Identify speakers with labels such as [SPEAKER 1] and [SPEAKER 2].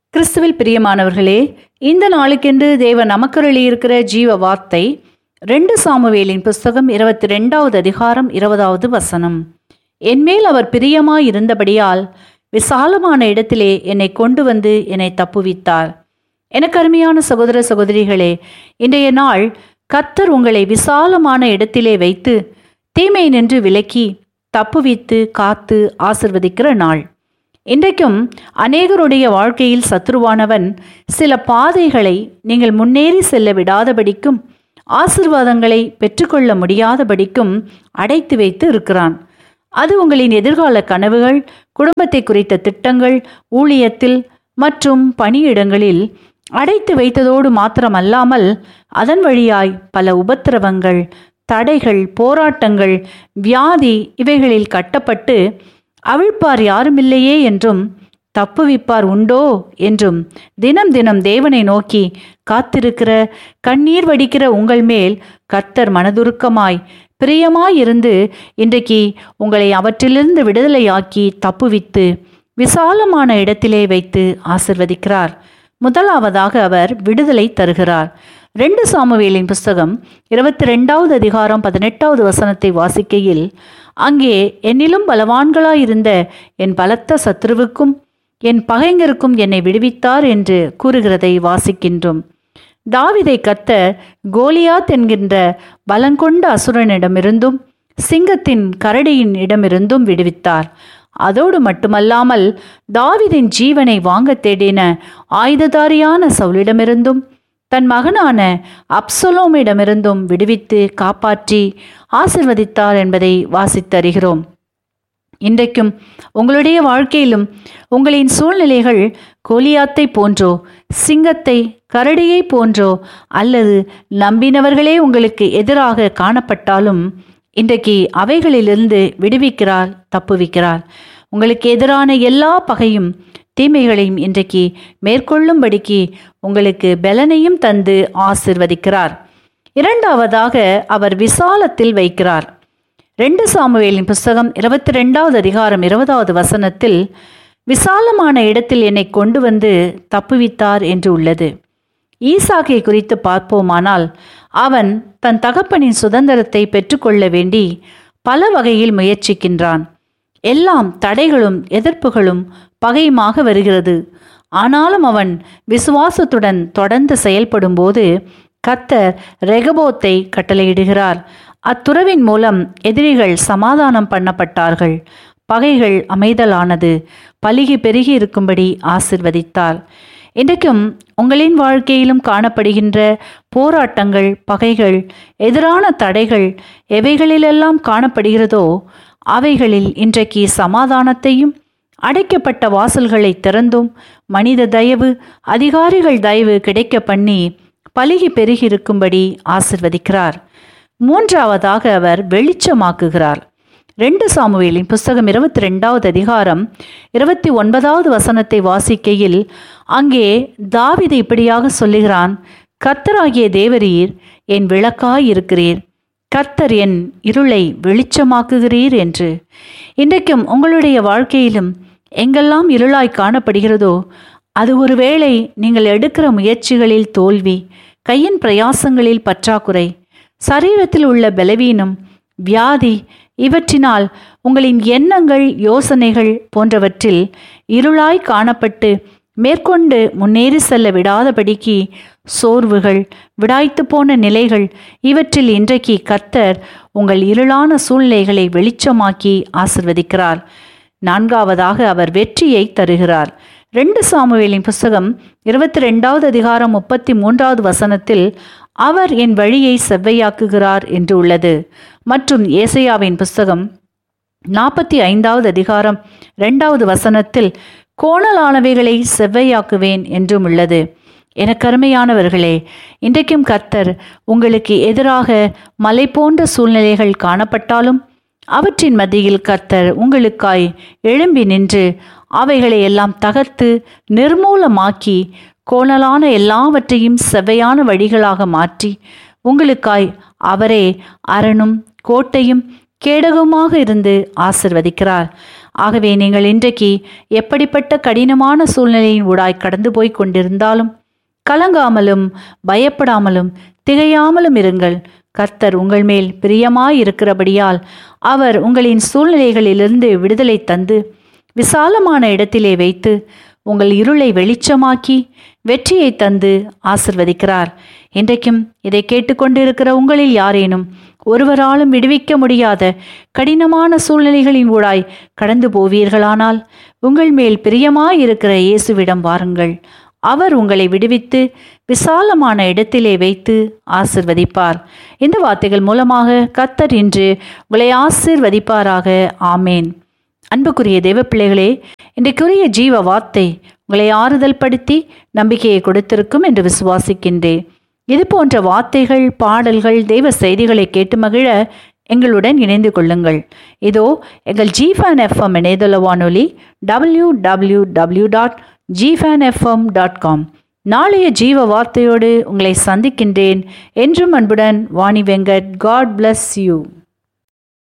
[SPEAKER 1] கிறிஸ்துவில் பிரியமானவர்களே இந்த நாளுக்கென்று தேவன் நமக்கருளி இருக்கிற ஜீவ வார்த்தை ரெண்டு சாமுவேலின் புஸ்தகம் இருபத்தி ரெண்டாவது அதிகாரம் இருபதாவது வசனம் என்மேல் அவர் பிரியமாய் இருந்தபடியால் விசாலமான இடத்திலே என்னை கொண்டு வந்து என்னை தப்புவித்தார் எனக்கு அருமையான சகோதர சகோதரிகளே இன்றைய நாள் கர்த்தர் உங்களை விசாலமான இடத்திலே வைத்து தீமை நின்று விலக்கி தப்புவித்து காத்து ஆசிர்வதிக்கிற நாள் இன்றைக்கும் அநேகருடைய வாழ்க்கையில் சத்ருவானவன் சில பாதைகளை நீங்கள் முன்னேறி செல்ல விடாதபடிக்கும் ஆசிர்வாதங்களை பெற்றுக்கொள்ள முடியாதபடிக்கும் அடைத்து வைத்து இருக்கிறான் அது உங்களின் எதிர்கால கனவுகள் குடும்பத்தை குறித்த திட்டங்கள் ஊழியத்தில் மற்றும் பணியிடங்களில் அடைத்து வைத்ததோடு மாத்திரமல்லாமல் அதன் வழியாய் பல உபத்திரவங்கள் தடைகள் போராட்டங்கள் வியாதி இவைகளில் கட்டப்பட்டு அவிழ்ப்பார் யாருமில்லையே என்றும் தப்புவிப்பார் உண்டோ என்றும் தினம் தினம் தேவனை நோக்கி காத்திருக்கிற கண்ணீர் வடிக்கிற உங்கள் மேல் கர்த்தர் மனதுருக்கமாய் பிரியமாயிருந்து இன்றைக்கு உங்களை அவற்றிலிருந்து விடுதலையாக்கி தப்புவித்து விசாலமான இடத்திலே வைத்து ஆசிர்வதிக்கிறார் முதலாவதாக அவர் விடுதலை தருகிறார் ரெண்டு சாமுவேலின் புஸ்தகம் இருபத்தி ரெண்டாவது அதிகாரம் பதினெட்டாவது வசனத்தை வாசிக்கையில் அங்கே என்னிலும் பலவான்களாயிருந்த என் பலத்த சத்ருவுக்கும் என் பகைஞருக்கும் என்னை விடுவித்தார் என்று கூறுகிறதை வாசிக்கின்றோம் தாவிதை கத்த கோலியாத் என்கின்ற பலங்கொண்ட அசுரனிடமிருந்தும் சிங்கத்தின் கரடியின் இடமிருந்தும் விடுவித்தார் அதோடு மட்டுமல்லாமல் தாவிதின் ஜீவனை வாங்க தேடின ஆயுததாரியான சவுலிடமிருந்தும் தன் மகனான அப்சலோமிடமிருந்தும் விடுவித்து காப்பாற்றி ஆசிர்வதித்தார் என்பதை வாசித்தருகிறோம் இன்றைக்கும் உங்களுடைய வாழ்க்கையிலும் உங்களின் சூழ்நிலைகள் கோலியாத்தை போன்றோ சிங்கத்தை கரடியை போன்றோ அல்லது நம்பினவர்களே உங்களுக்கு எதிராக காணப்பட்டாலும் இன்றைக்கு அவைகளிலிருந்து விடுவிக்கிறார் தப்புவிக்கிறார் உங்களுக்கு எதிரான எல்லா பகையும் தீமைகளையும் இன்றைக்கு மேற்கொள்ளும்படிக்கு உங்களுக்கு பலனையும் தந்து ஆசிர்வதிக்கிறார் இரண்டாவதாக அவர் விசாலத்தில் வைக்கிறார் ரெண்டு சாமுவேலின் புஸ்தகம் இருபத்தி ரெண்டாவது அதிகாரம் இருபதாவது வசனத்தில் விசாலமான இடத்தில் என்னை கொண்டு வந்து தப்புவித்தார் என்று உள்ளது ஈசாக்கை குறித்து பார்ப்போமானால் அவன் தன் தகப்பனின் சுதந்திரத்தை பெற்றுக்கொள்ள வேண்டி பல வகையில் முயற்சிக்கின்றான் எல்லாம் தடைகளும் எதிர்ப்புகளும் பகையுமாக வருகிறது ஆனாலும் அவன் விசுவாசத்துடன் தொடர்ந்து செயல்படும்போது கத்தர் ரெகபோத்தை கட்டளையிடுகிறார் அத்துறவின் மூலம் எதிரிகள் சமாதானம் பண்ணப்பட்டார்கள் பகைகள் அமைதலானது பலிகி பெருகி இருக்கும்படி ஆசிர்வதித்தார் இன்றைக்கும் உங்களின் வாழ்க்கையிலும் காணப்படுகின்ற போராட்டங்கள் பகைகள் எதிரான தடைகள் எவைகளிலெல்லாம் காணப்படுகிறதோ அவைகளில் இன்றைக்கு சமாதானத்தையும் அடைக்கப்பட்ட வாசல்களை திறந்தும் மனித தயவு அதிகாரிகள் தயவு கிடைக்க பண்ணி பலிகி பெருகியிருக்கும்படி ஆசிர்வதிக்கிறார் மூன்றாவதாக அவர் வெளிச்சமாக்குகிறார் ரெண்டு சாமுவேலின் புஸ்தகம் இருபத்தி ரெண்டாவது அதிகாரம் இருபத்தி ஒன்பதாவது வசனத்தை வாசிக்கையில் அங்கே தாவிது இப்படியாக சொல்லுகிறான் கர்த்தராகிய தேவரீர் என் விளக்காய் இருக்கிறீர் கர்த்தர் என் இருளை வெளிச்சமாக்குகிறீர் என்று இன்றைக்கும் உங்களுடைய வாழ்க்கையிலும் எங்கெல்லாம் இருளாய் காணப்படுகிறதோ அது ஒருவேளை நீங்கள் எடுக்கிற முயற்சிகளில் தோல்வி கையின் பிரயாசங்களில் பற்றாக்குறை சரீரத்தில் உள்ள பலவீனம் வியாதி இவற்றினால் உங்களின் எண்ணங்கள் யோசனைகள் போன்றவற்றில் இருளாய் காணப்பட்டு மேற்கொண்டு முன்னேறி செல்ல விடாதபடிக்கு சோர்வுகள் விடாய்த்து போன நிலைகள் இவற்றில் இன்றைக்கு கர்த்தர் உங்கள் இருளான சூழ்நிலைகளை வெளிச்சமாக்கி ஆசிர்வதிக்கிறார் நான்காவதாக அவர் வெற்றியை தருகிறார் ரெண்டு சாமுவேலின் புஸ்தகம் இருபத்தி ரெண்டாவது அதிகாரம் முப்பத்தி மூன்றாவது வசனத்தில் அவர் என் வழியை செவ்வையாக்குகிறார் என்று உள்ளது மற்றும் ஏசையாவின் புஸ்தகம் நாற்பத்தி ஐந்தாவது அதிகாரம் ரெண்டாவது வசனத்தில் கோணலானவைகளை செவ்வையாக்குவேன் என்றும் உள்ளது எனக்கு அருமையானவர்களே இன்றைக்கும் கர்த்தர் உங்களுக்கு எதிராக மலை போன்ற சூழ்நிலைகள் காணப்பட்டாலும் அவற்றின் மத்தியில் கர்த்தர் உங்களுக்காய் எழும்பி நின்று அவைகளை எல்லாம் தகர்த்து நிர்மூலமாக்கி கோணலான எல்லாவற்றையும் செவ்வையான வழிகளாக மாற்றி உங்களுக்காய் அவரே அரணும் கோட்டையும் கேடகமாக இருந்து ஆசிர்வதிக்கிறார் ஆகவே நீங்கள் இன்றைக்கு எப்படிப்பட்ட கடினமான சூழ்நிலையின் ஊடாய் கடந்து போய் கொண்டிருந்தாலும் கலங்காமலும் பயப்படாமலும் திகையாமலும் இருங்கள் கர்த்தர் உங்கள் மேல் பிரியமாயிருக்கிறபடியால் அவர் உங்களின் சூழ்நிலைகளிலிருந்து விடுதலை தந்து விசாலமான இடத்திலே வைத்து உங்கள் இருளை வெளிச்சமாக்கி வெற்றியை தந்து ஆசிர்வதிக்கிறார் இன்றைக்கும் இதை கேட்டுக்கொண்டிருக்கிற உங்களில் யாரேனும் ஒருவராலும் விடுவிக்க முடியாத கடினமான சூழ்நிலைகளின் ஊடாய் கடந்து போவீர்களானால் உங்கள் மேல் பிரியமாயிருக்கிற இயேசுவிடம் வாருங்கள் அவர் உங்களை விடுவித்து விசாலமான இடத்திலே வைத்து ஆசிர்வதிப்பார் இந்த வார்த்தைகள் மூலமாக கத்தர் இன்று உங்களை ஆசிர்வதிப்பாராக ஆமேன் அன்புக்குரிய தேவ பிள்ளைகளே இன்றைக்குரிய ஜீவ வார்த்தை உங்களை ஆறுதல் படுத்தி நம்பிக்கையை கொடுத்திருக்கும் என்று விசுவாசிக்கின்றேன் இது போன்ற வார்த்தைகள் பாடல்கள் தெய்வ செய்திகளை கேட்டு மகிழ எங்களுடன் இணைந்து கொள்ளுங்கள் இதோ எங்கள் ஜிஃபேன் எஃப்எம் இணையதள வானொலி டபிள்யூ டபிள்யூ டபிள்யூ டாட் ஜிஃபேன் எஃப்எம் டாட் காம் நாளைய ஜீவ வார்த்தையோடு உங்களை சந்திக்கின்றேன் என்றும் அன்புடன் Vani Venkat God bless you